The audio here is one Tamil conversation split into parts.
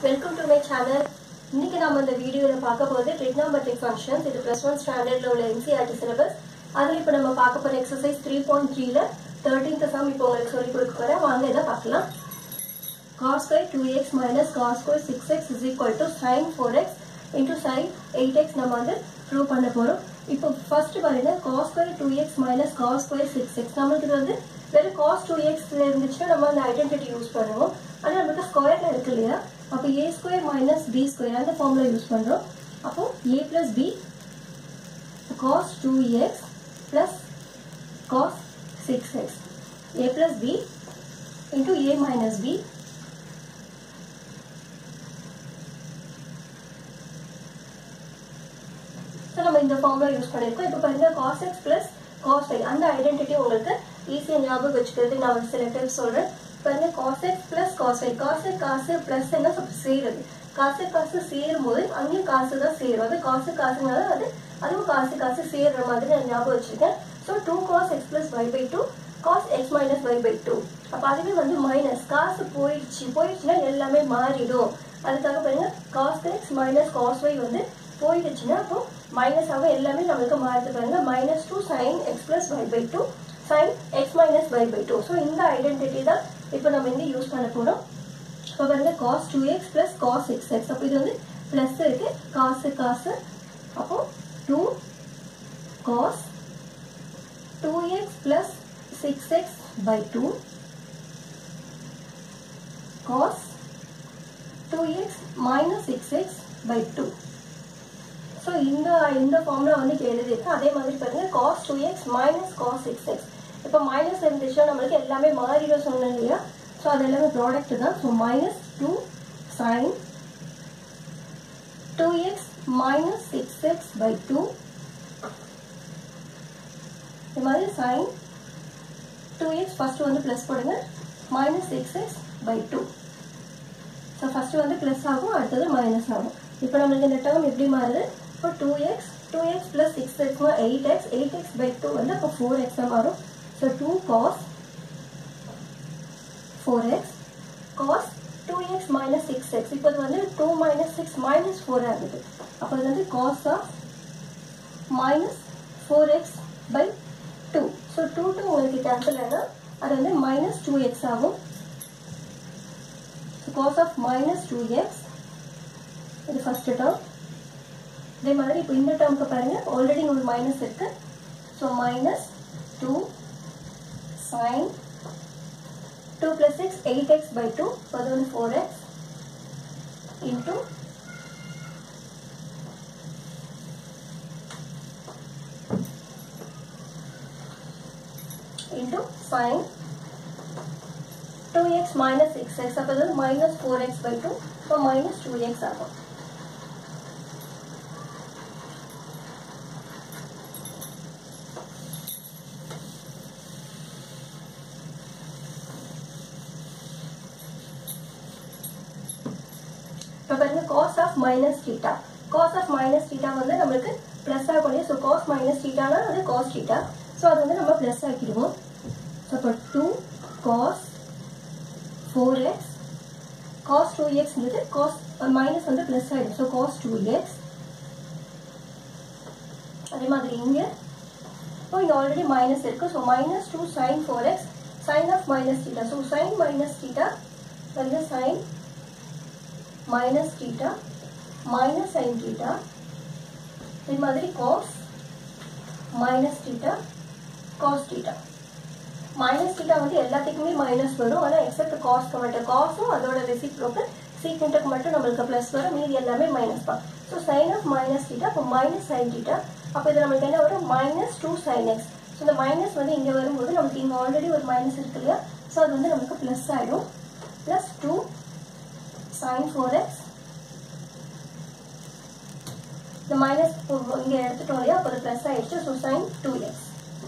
வெல்கம் டு மை சேனல் இன்னைக்கு நம்ம இந்த வீடியோவில் பார்க்க போகிறது ட்ரிக்னாமெட்ரிக் ஃபங்க்ஷன்ஸ் இது ப்ளஸ் ஒன் ஸ்டாண்டர்டில் உள்ள என்சிஆர்டி சிலபஸ் அதில் இப்போ நம்ம பார்க்க போகிற எக்ஸசைஸ் த்ரீ பாயிண்ட் த்ரீல தேர்ட்டீன்த் சம் இப்போ உங்களுக்கு சொல்லி கொடுக்க போகிறேன் வாங்க இதை பார்க்கலாம் cos square 2x minus cos square 6x is equal to sin 4x into sin 8x நம்ம வந்து ப்ரூவ் பண்ண போகிறோம் இப்போ ஃபர்ஸ்ட் பாருங்க cos square 2x minus cos square 6x நம்மளுக்கு இது வந்து வெறும் cos 2x இருந்துச்சுன்னா நம்ம அந்த ஐடென்டிட்டி யூஸ் பண்ணுவோம் ஆனால் நம்மளுக்கு ஸ்கொயர்ல இருக்கு இல்லையா அப்போ a square minus b square அந்த ஃபார்முலா யூஸ் பண்ணுறோம் அப்போ a plus b cos 2x plus cos 6x a plus b into a minus b so நம்ம இந்த ஃபார்முலா யூஸ் பண்ணியிருக்கோம் இப்போ பாருங்க காஸ் எக்ஸ் ப்ளஸ் காஸ் ஐ அந்த ஐடென்டிட்டி உங்களுக்கு ஈஸியாக ஞாபகம் வச்சுக்கிறதுக்கு நான் ஒரு சில டிப்ஸ் சொல்கிறேன் பாருங்க காஸ் எக்ஸ் ப்ளஸ் காஸ் ஐ காசு காசு ப்ளஸ் என்ன சேருது காசு காசு சேரும் போது அங்கேயும் காசு தான் சேரும் அது காசு காசுனால அது அதுவும் காசு காசு சேர்ற மாதிரி நான் ஞாபகம் வச்சிருக்கேன் so two cos x plus y by two cos x minus y by two அப்போ அதுவே வந்து மைனஸ் காசு போயிடுச்சு போயிடுச்சுன்னா எல்லாமே மாறிடும் அதுக்காக பாருங்க cos x minus cos y வந்து போயிடுச்சுன்னா அப்போ மைனஸ் ஆக எல்லாமே நம்மளுக்கு மாறுது பாருங்க minus two sin x plus y by two sin x minus y by two so இந்த ஐடென்டிட்டி தான் இப்போ நம்ம இங்கே யூஸ் பண்ண போகிறோம் இப்போ பாருங்க cos two x plus cos six x அப்போ இது வந்து ப்ளஸ் இருக்கு காசு காசு அப்போ two cos two x plus six x by two cos two x minus six x by two so இந்த இந்த ஃபார்முலா வந்து எழுதியிருக்கேன் அதே மாதிரி பாருங்க cos two x minus cos six x இப்போ மைனஸ் இருந்துச்சுன்னா நம்மளுக்கு எல்லாமே மாறிடும் சொன்னேன் இல்லையா ஸோ அது எல்லாமே ப்ராடக்ட் தான் so minus two sin two x minus six x by two இது மாதிரி சைன் டூ எக்ஸ் ஃபர்ஸ்ட் வந்து ப்ளஸ் போடுங்க minus six x by two so first வந்து ப்ளஸ் ஆகும் அடுத்தது மைனஸ் ஆகும் இப்போ நம்மளுக்கு இந்த டேர்ம் எப்படி மாறுது இப்போ two x two x plus six எக்ஸ்னா eight x eight x by two வந்து அப்போ ஃபோர் எக்ஸாக மாறும் so two cos four x cos two x minus six x இப்போ வந்து two minus six minus four ஆகுது அப்போ இது வந்து cos of minus four x by two so two two உங்களுக்கு கேன்சல் ஆனால் அது வந்து மைனஸ் டூ எக்ஸ் ஆகும் so cos of minus two x இது ஃபர்ஸ்ட் டேர்ம் இதே மாதிரி இப்போ இந்த டேர்முக்கு பாருங்க ஆல்ரெடி ஒரு மைனஸ் இருக்கு so minus two sin two plus six eight x by two அது வந்து four x into into sin two x minus six x அப்போ வந்து minus four x by two இப்போ மைனஸ் டூ எக்ஸ் ஆகும் இப்போ பாருங்க cos of minus theta cos of minus theta வந்து நம்மளுக்கு ப்ளஸ் ஆகக்கூடிய ஸோ காஸ் மைனஸ் டீட்டானா அது காஸ் டீட்டா ஸோ அது வந்து நம்ம ப்ளஸ் ஆக்கிடுவோம் ஸோ இப்போ two cos four x cos two x வந்து காஸ் மைனஸ் வந்து ப்ளஸ் ஆகிடும் ஸோ காஸ் டூ எக்ஸ் அதே மாதிரி இங்கே இப்போ இங்கே ஆல்ரெடி மைனஸ் இருக்குது so minus two sin four x sin of minus theta so sin minus theta வந்து sin minus theta minus sin theta இது மாதிரி cos minus theta cos theta minus theta வந்து எல்லாத்துக்குமே மைனஸ் வரும் ஆனால் எக்ஸப்ட் காஸ்க்கு மட்டும் காசும் அதோட ரெசிப்ரோக்கல் சீக்வெண்ட்டுக்கு மட்டும் நம்மளுக்கு ப்ளஸ் வரும் மீதி எல்லாமே மைனஸ் தான் so sin of minus theta அப்போ மைனஸ் சைன் டீட்டா அப்போ இது நம்மளுக்கு என்ன வரும் minus two sin x so இந்த மைனஸ் வந்து இங்கே வரும்போது நமக்கு இங்கே ஆல்ரெடி ஒரு மைனஸ் இருக்கு இல்லையா ஸோ அது வந்து நமக்கு ப்ளஸ் ஆகிடும் ப்ளஸ் டூ sin 4x இந்த மைனஸ் இங்க எடுத்துட்டோம் இல்லையா அப்போ பிளஸ் ஆயிடுச்சு ஸோ சைன் டூ எக்ஸ்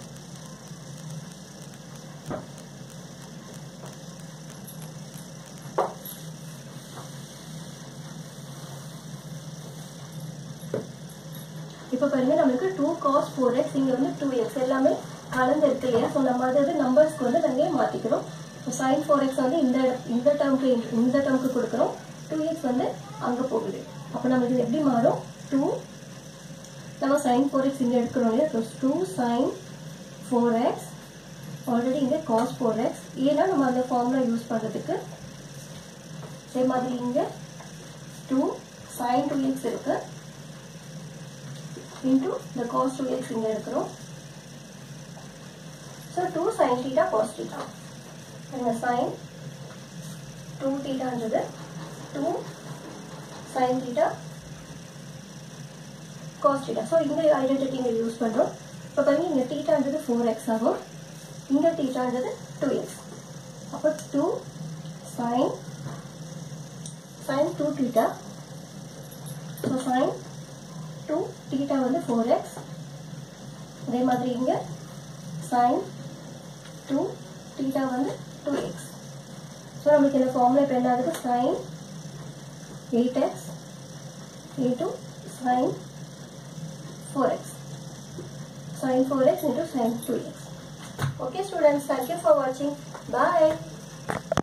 இப்போ பாருங்க நம்மளுக்கு டூ காஸ் ஃபோர் எக்ஸ் இங்கே வந்து டூ எக்ஸ் எல்லாமே கலந்து இருக்கு இல்லையா ஸோ நம்ம அது நம்பர்ஸ்க்கு வந்து நாங்கள் மாற்றிக்கிறோம் ஸோ சைன் ஃபோர் எக்ஸ் வந்து இந்த இட- இந்த டேர்முக்கு இந்த டேர்முக்கு கொடுக்குறோம் டூ எக்ஸ் வந்து அங்கே போகுது அப்போ நமக்கு இது எப்படி மாறும் டூ நம்ம சைன் ஃபோர் எக்ஸ் இங்கே எடுக்கிறோம் இல்லையா two sin four x already இங்கே காஸ் ஃபோர் எக்ஸ் ஏன்னா நம்ம அந்த ஃபார்முலா யூஸ் பண்ணுறதுக்கு அதே மாதிரி இங்கே டூ சைன் டூ எக்ஸ் இருக்கு இன்டூ இந்த காஸ் டூ எக்ஸ் இங்கே இருக்கிறோம் so two sin theta cos theta இந்த சைன் டூ டீட்டான்றது two sin theta cos theta so இந்த ஐடென்டிட்டி இங்கே யூஸ் பண்ணுறோம் இப்போ பாருங்க இங்கே டீட்டான்றது ஃபோர் எக்ஸ் ஆகும் இங்கே டீட்டான்றது டூ எக்ஸ் அப்போ two sin sign two theta so sin two theta வந்து ஃபோர் எக்ஸ் அதே மாதிரி இங்கே சைன் டூ டீட்டா வந்து டூ எக்ஸ் ஸோ நமக்கு இந்த ஃபார்முலா இப்போ என்ன ஆகுது sin eight x into sin four x sin four x into sin two x okay students thank you for வாட்சிங் பாய்